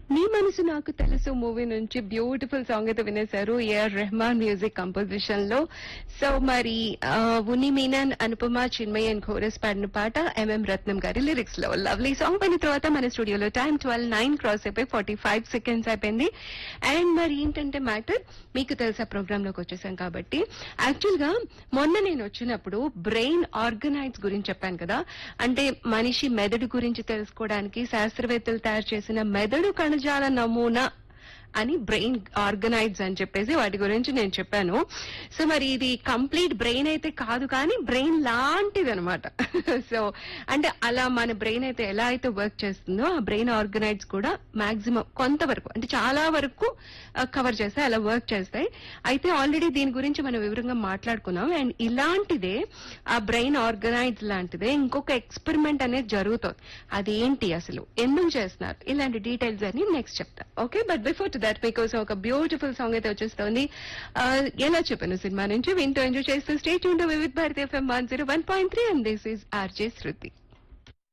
నీ మనసు నాకు తెలుసు మూవీ నుంచి బ్యూటిఫుల్ సాంగ్ అయితే వినేశారు ఏఆర్ రెహమాన్ మ్యూజిక్ కంపోజిషన్ లో సో మరి ఆ, ఉన్ని మీనన్ అనుపమ చిన్మయ్ అండ్ ఖోరస్ పాడిన పాట ఎంఎం రత్నం గారి లిరిక్స్ లో లవ్లీ సాంగ్ పైన తర్వాత మన స్టూడియోలో టైం ట్వెల్వ్ నైన్ క్రాస్ అయిపోయి ఫార్టీ ఫైవ్ సెకండ్స్ అయిపోయింది అండ్ మరి ఏంటంటే మ్యాటర్ మీకు తెలుసా ప్రోగ్రామ్ లోకి వచ్చేసాం కాబట్టి యాక్చువల్ గా మొన్న నేను వచ్చినప్పుడు బ్రెయిన్ ఆర్గనైజ్ గురించి చెప్పాను కదా అంటే మనిషి మెదడు గురించి తెలుసుకోవడానికి శాస్త్రవేత్తలు తయారు చేసిన మెదడు కణజాల నమూనా అని బ్రెయిన్ ఆర్గనైజ్ అని చెప్పేసి వాటి గురించి నేను చెప్పాను సో మరి ఇది కంప్లీట్ బ్రెయిన్ అయితే కాదు కానీ బ్రెయిన్ లాంటిది అనమాట సో అంటే అలా మన బ్రెయిన్ అయితే ఎలా అయితే వర్క్ చేస్తుందో ఆ బ్రెయిన్ ఆర్గనైజ్ కూడా మాక్సిమం కొంతవరకు అంటే చాలా వరకు కవర్ చేస్తాయి అలా వర్క్ చేస్తాయి అయితే ఆల్రెడీ దీని గురించి మనం వివరంగా మాట్లాడుకున్నాం అండ్ ఇలాంటిదే ఆ బ్రెయిన్ ఆర్గనైజ్ లాంటిదే ఇంకొక ఎక్స్పెరిమెంట్ అనేది జరుగుతుంది అదేంటి అసలు ఎందుకు చేస్తున్నారు ఇలాంటి డీటెయిల్స్ అని నెక్స్ట్ చెప్తా okay but before to that మీకోసం ఒక బ్యూటిఫుల్ సాంగ్ అయితే వచ్చేస్తుంది ఆ, ఎలా చెప్పాను సినిమా నుంచి వింటూ ఎంజాయ్ చేస్తూ స్టేట్ ఉంటూ Vividh Bharati FM one zero one point three and this is RJ Shruti